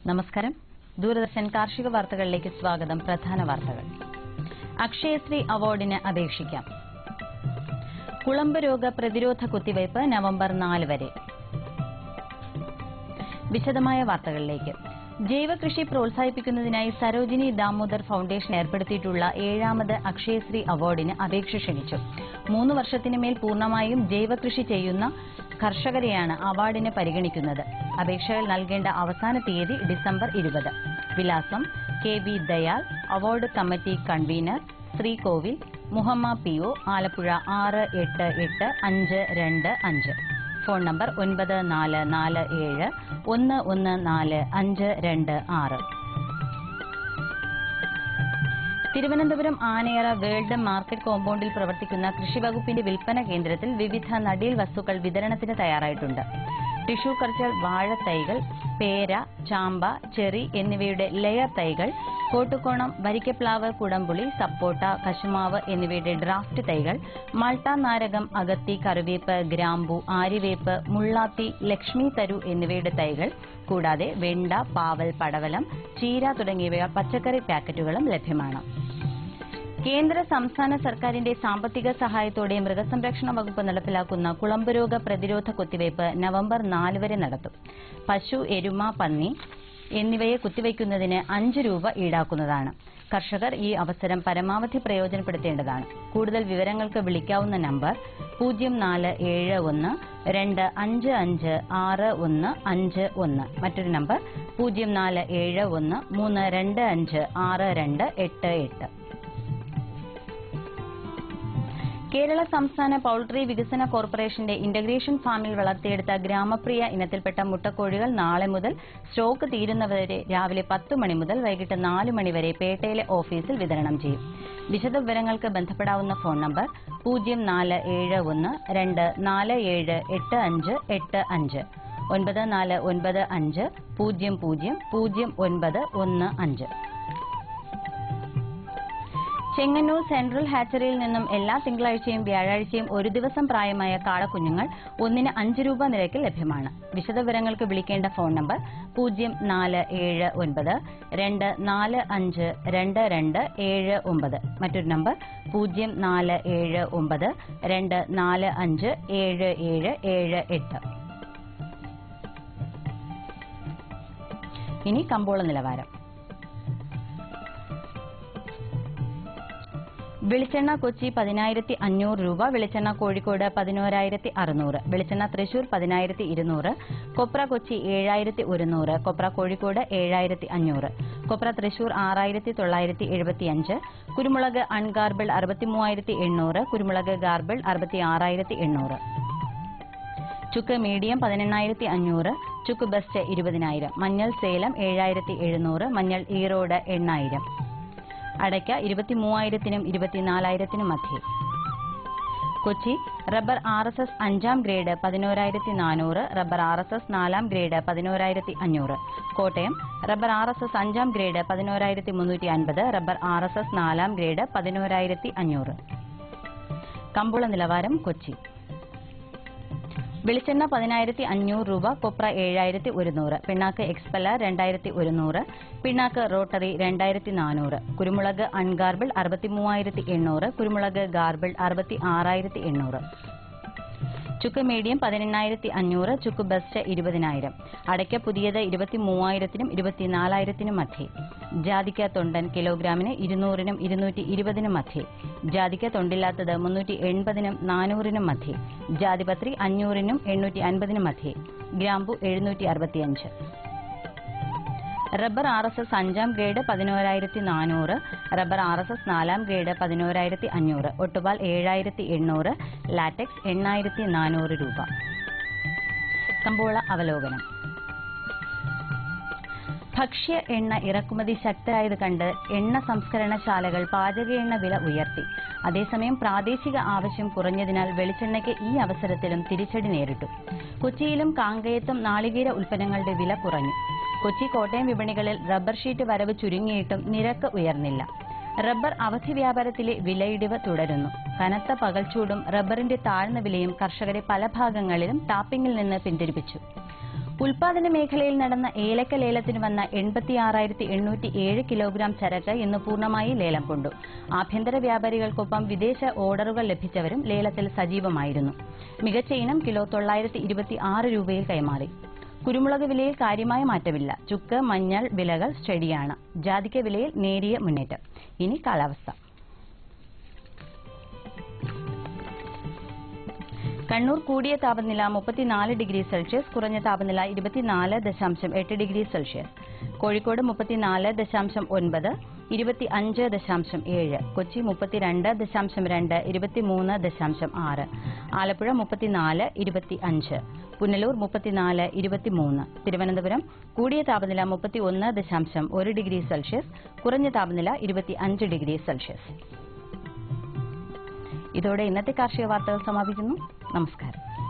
നമസ്കാരം ദൂരദർശൻ കാർഷിക വാർത്തകളിലേക്ക് സ്വാഗതം പ്രധാന വാർത്തകൾ അക്ഷയശ്രീ അവാർഡിന് അപേക്ഷിക്കാം കുളമ്പ് രോഗ പ്രതിരോധ കുത്തിവയ്പ് നവംബർ നാല് വരെ വിശദമായ വാർത്തകളിലേക്ക് ജൈവകൃഷി പ്രോത്സാഹിപ്പിക്കുന്നതിനായി സരോജിനി ദാമോദർ ഫൌണ്ടേഷൻ ഏർപ്പെടുത്തിയിട്ടുള്ള ഏഴാമത് അക്ഷയശ്രീ അവാർഡിന് അപേക്ഷ ക്ഷണിച്ചു മൂന്ന് വർഷത്തിന് മേൽ പൂർണ്ണമായും ജൈവകൃഷി ചെയ്യുന്ന കർഷകരെയാണ് അവാർഡിന് പരിഗണിക്കുന്നത് അപേക്ഷകൾ നൽകേണ്ട അവസാന തീയതി ഡിസംബർ ഇരുപത് വിലാസം K V Dayal award committee convener Sreekovil Muhamma P O Alappuzha ആറ് എട്ട് എട്ട് അഞ്ച് രണ്ട് അഞ്ച് ഫോൺ നമ്പർ ഒൻപത് നാല് നാല് ഏഴ് ഒന്ന് ഒന്ന് നാല് അഞ്ച് രണ്ട് ആറ് തിരുവനന്തപുരം ആനയറ വേൾഡ് മാർക്കറ്റ് കോമ്പൗണ്ടിൽ പ്രവർത്തിക്കുന്ന കൃഷിവകുപ്പിന്റെ വിൽപ്പന കേന്ദ്രത്തിൽ വിവിധ നടീൽ വസ്തുക്കൾ വിതരണത്തിന് തയ്യാറായിട്ടുണ്ട് ടിഷ്യൂ കൾച്ചർ വാഴത്തൈകൾ പേര ചാമ്പ ചെറി എന്നിവയുടെ ലെയർ തൈകൾ കോട്ടുകോണം വരിക്കപ്ലാവ് കുടംപുളി സപ്പോട്ട കശുമാവ് എന്നിവയുടെ ഡ്രാഫ്റ്റ് തൈകൾ മൾട്ട നാരകം അകത്തി കറിവേപ്പ് ഗ്രാമ്പു ആര്യവേപ്പ് മുള്ളാത്തി ലക്ഷ്മി തരു എന്നിവയുടെ തൈകൾ കൂടാതെ വെണ്ട പാവൽ പടവലം ചീര തുടങ്ങിയവ പച്ചക്കറി പാക്കറ്റുകളും ലഭ്യമാണ് കേന്ദ്ര സംസ്ഥാന സർക്കാരിന്റെ സാമ്പത്തിക സഹായത്തോടെ മൃഗസംരക്ഷണ വകുപ്പ് നടപ്പിലാക്കുന്ന കുളമ്പ് രോഗ പ്രതിരോധ കുത്തിവയ്പ് നവംബർ നാല് വരെ നടത്തും പശു എരുമ പന്നി എന്നിവയെ കുത്തിവയ്ക്കുന്നതിന് അഞ്ച് രൂപ ഈടാക്കുന്നതാണ് കർഷകർ ഈ അവസരം പരമാവധി പ്രയോജനപ്പെടുത്തേണ്ടതാണ് കൂടുതൽ വിവരങ്ങൾക്ക് വിളിക്കാവുന്ന നമ്പർ പൂജ്യം നാല് ഏഴ് ഒന്ന് രണ്ട് അഞ്ച് അഞ്ച് ആറ് ഒന്ന് അഞ്ച് ഒന്ന് മറ്റൊരു നമ്പർ പൂജ്യം നാല് ഏഴ് ഒന്ന് മൂന്ന് രണ്ട് അഞ്ച് ആറ് രണ്ട് എട്ട് എട്ട് കേരള സംസ്ഥാന പൌൾട്രി വികസന കോർപ്പറേഷന്റെ ഇന്റഗ്രേഷൻ ഫാമിൽ വളർത്തിയെടുത്ത ഗ്രാമപ്രിയ ഇനത്തിൽപ്പെട്ട മുട്ടക്കോഴികൾ നാളെ മുതൽ സ്റ്റോക്ക് തീരുന്നവരെ രാവിലെ പത്ത് മണി മുതൽ വൈകിട്ട് നാല് മണി വരെ പേട്ടയിലെ ഓഫീസിൽ വിതരണം ചെയ്യും വിശദവിവരങ്ങൾക്ക് ബന്ധപ്പെടാവുന്ന ഫോൺ നമ്പർ പൂജ്യം നാല് ഏഴ് ഒന്ന് രണ്ട് നാല് ഏഴ് എട്ട് അഞ്ച് എട്ട് അഞ്ച് ഒൻപത് നാല് ഒൻപത് അഞ്ച് പൂജ്യം പൂജ്യം പൂജ്യം ഒൻപത് ഒന്ന് അഞ്ച് ചെങ്ങന്നൂർ സെൻട്രൽ ഹാച്ചറിയിൽ നിന്നും എല്ലാ തിങ്കളാഴ്ചയും വ്യാഴാഴ്ചയും ഒരു ദിവസം പ്രായമായ കാളക്കുഞ്ഞുങ്ങൾ ഒന്നിന് അഞ്ച് രൂപ നിരക്കിൽ ലഭ്യമാണ് വിശദവിവരങ്ങൾക്ക് വിളിക്കേണ്ട ഫോൺ നമ്പർ പൂജ്യം നാല് ഏഴ് ഒൻപത് രണ്ട് നാല് അഞ്ച് രണ്ട് രണ്ട് ഏഴ് ഒമ്പത് മറ്റൊരു നമ്പർ പൂജ്യം നാല് ഏഴ് ഒമ്പത് രണ്ട് നാല് അഞ്ച് ഏഴ് ഏഴ് ഏഴ് എട്ട് ഇനി കമ്പോള നിലവാരം വെളിച്ചെണ്ണ കൊച്ചി പതിനായിരത്തി അഞ്ഞൂറ് രൂപ വെളിച്ചെണ്ണ കോഴിക്കോട് പതിനോരായിരത്തി അറുന്നൂറ് വെളിച്ചെണ്ണ തൃശൂർ പതിനായിരത്തി ഇരുന്നൂറ് കൊപ്ര കൊച്ചി ഏഴായിരത്തി ഒരുന്നൂറ് കൊപ്ര കോഴിക്കോട് ഏഴായിരത്തി അഞ്ഞൂറ് കൊപ്ര തൃശൂർ ആറായിരത്തി തൊള്ളായിരത്തി എഴുപത്തിയഞ്ച് കുരുമുളക് അൺഗാർബിൾ അറുപത്തി മൂവായിരത്തി എണ്ണൂറ് കുരുമുളക് ഗാർബിൾ അറുപത്തി ആറായിരത്തി എണ്ണൂറ് ചുക്ക് മീഡിയം പതിനെണ്ണായിരത്തി അഞ്ഞൂറ് ചുക്ക് ബെസ്റ്റ് ഇരുപതിനായിരം മഞ്ഞൾ സേലം ഏഴായിരത്തി എഴുന്നൂറ് മഞ്ഞൾ ഈറോഡ് എണ്ണായിരം അടയ്ക്ക ഇരുപത്തി മൂവായിരത്തിനും ഇരുപത്തിനാലായിരത്തിനും മധ്യേ Kochi rubber R S S അഞ്ചാം ഗ്രേഡ് പതിനോരായിരത്തി നാനൂറ് റബ്ബർ ആർ എസ് എസ് നാലാം ഗ്രേഡ് പതിനോരായിരത്തി അഞ്ഞൂറ് Kottayam rubber R S S അഞ്ചാം ഗ്രേഡ് പതിനോരായിരത്തി മുന്നൂറ്റി അൻപത് റബ്ബർ ആർ എസ് എസ് നാലാം ഗ്രേഡ് പതിനോരായിരത്തി അഞ്ഞൂറ് കമ്പോള നിലവാരം കൊച്ചി വെളിച്ചെണ്ണ പതിനായിരത്തി അഞ്ഞൂറ് രൂപ കൊപ്ര ഏഴായിരത്തി ഒരുന്നൂറ് പിണ്ണാക്ക് എക്സ്പെല്ലർ രണ്ടായിരത്തി ഒരുന്നൂറ് പിണ്ണാക്ക് റോട്ടറി രണ്ടായിരത്തി നാനൂറ് കുരുമുളക് അൺഗാർബിൾ അറുപത്തി മൂവായിരത്തി എണ്ണൂറ് കുരുമുളക് ഗാർബിൾ അറുപത്തി ആറായിരത്തി എണ്ണൂറ് ചുക്ക് മീഡിയം പതിനെണ്ണായിരത്തി അഞ്ഞൂറ് ചുക്ക് ബെസ്റ്റ് ഇരുപതിനായിരം അടയ്ക്ക പുതിയത് ഇരുപത്തി മൂവായിരത്തിനും ഇരുപത്തിനാലായിരത്തിനും മധ്യേ ജാതിക്ക തൊണ്ടൻ കിലോഗ്രാമിന് ഇരുന്നൂറിനും ഇരുന്നൂറ്റി ഇരുപതിനും മധ്യേ ജാതിക്ക തൊണ്ടില്ലാത്തത് മുന്നൂറ്റി എൺപതിനും നാനൂറിനും മധ്യേ ജാതിപത്രി അഞ്ഞൂറിനും എണ്ണൂറ്റി അൻപതിനും മധ്യേ ഗ്രാമ്പു എഴുന്നൂറ്റി അറുപത്തിയഞ്ച് റബ്ബർ ആർ എസ് എസ് അഞ്ചാം ഗ്രേഡ് പതിനോരായിരത്തി നാനൂറ് റബ്ബർ ആർ എസ് എസ് നാലാം ഗ്രേഡ് പതിനോരായിരത്തി അഞ്ഞൂറ് ഒട്ടുപാൽ ഏഴായിരത്തി എണ്ണൂറ് ലാറ്റക്സ് എണ്ണായിരത്തി നാനൂറ് രൂപ കമ്പോള അവലോകനം ഭക്ഷ്യ എണ്ണ ഇറക്കുമതി ശക്തരായത് കണ്ട് എണ്ണ സംസ്കരണശാലകൾ പാചക എണ്ണ വില ഉയർത്തി അതേസമയം പ്രാദേശിക ആവശ്യം കുറഞ്ഞതിനാൽ വെളിച്ചെണ്ണയ്ക്ക് ഈ അവസരത്തിലും തിരിച്ചടി നേരിട്ടു കൊച്ചിയിലും കാങ്കയത്തും നാളികേര ഉൽപ്പന്നങ്ങളുടെ വില കുറഞ്ഞു കൊച്ചി കോട്ടയം വിപണികളിൽ റബ്ബർ ഷീറ്റ് വരവ് ചുരുങ്ങിയിട്ടും നിരക്ക് ഉയർന്നില്ല റബ്ബർ അവധി വ്യാപാരത്തിലെ വിലയിടിവ് തുടരുന്നു കനത്ത പകൽച്ചൂടും റബ്ബറിന്റെ താഴ്ന്ന വിലയും കർഷകരെ പല ഭാഗങ്ങളിലും ടാപ്പിംഗിൽ നിന്ന് പിന്തിരിപ്പിച്ചു ഉൽപാദന മേഖലയിൽ നടന്ന ഏലക്ക ലേലത്തിന് വന്ന എൺപത്തിയാറായിരത്തി എണ്ണൂറ്റി ഏഴ് കിലോഗ്രാം ചരക്ക് ഇന്ന് പൂർണ്ണമായി ലേലം കൊണ്ടു ആഭ്യന്തര വ്യാപാരികൾക്കൊപ്പം വിദേശ ഓർഡറുകൾ ലഭിച്ചവരും ലേലത്തിൽ സജീവമായിരുന്നു മികച്ച ഇനം കിലോ തൊള്ളായിരത്തി ഇരുപത്തി ആറ് രൂപയിൽ കൈമാറി കുരുമുളക് വിലയിൽ കാര്യമായ മാറ്റമില്ല ചുക്ക് മഞ്ഞൾ വിലകൾ സ്റ്റഡിയാണ് ജാതിക്ക വിലയിൽ നേരിയ മുന്നേറ്റം ഇനി കാലാവസ്ഥ കണ്ണൂർ കൂടിയ താപനില മുപ്പത്തിനാല് ഡിഗ്രി സെൽഷ്യസ് കുറഞ്ഞ താപനില ഇരുപത്തിനാല് ദശാംശം എട്ട് ഡിഗ്രി സെൽഷ്യസ് കോഴിക്കോട് മുപ്പത്തിനാല് ദശാംശം ഒൻപത് ഇരുപത്തി അഞ്ച് ദശാംശം ഏഴ് കൊച്ചി മുപ്പത്തിരണ്ട് ദശാംശം രണ്ട് ഇരുപത്തിമൂന്ന് ദശാംശം ആറ് ആലപ്പുഴ മുപ്പത്തിനാല് ഇരുപത്തി അഞ്ച് പുനലൂർ മുപ്പത്തിനാല് ഇരുപത്തിമൂന്ന് തിരുവനന്തപുരം കൂടിയ താപനില മുപ്പത്തി ഒന്ന് ദശാംശം ഒരു ഡിഗ്രി സെൽഷ്യസ് കുറഞ്ഞ താപനില ഇരുപത്തി അഞ്ച് ഡിഗ്രി സെൽഷ്യസ് ഇതോടെ ഇന്നത്തെ കാർഷിക വാർത്തകൾ സമാപിക്കുന്നു നമസ്കാരം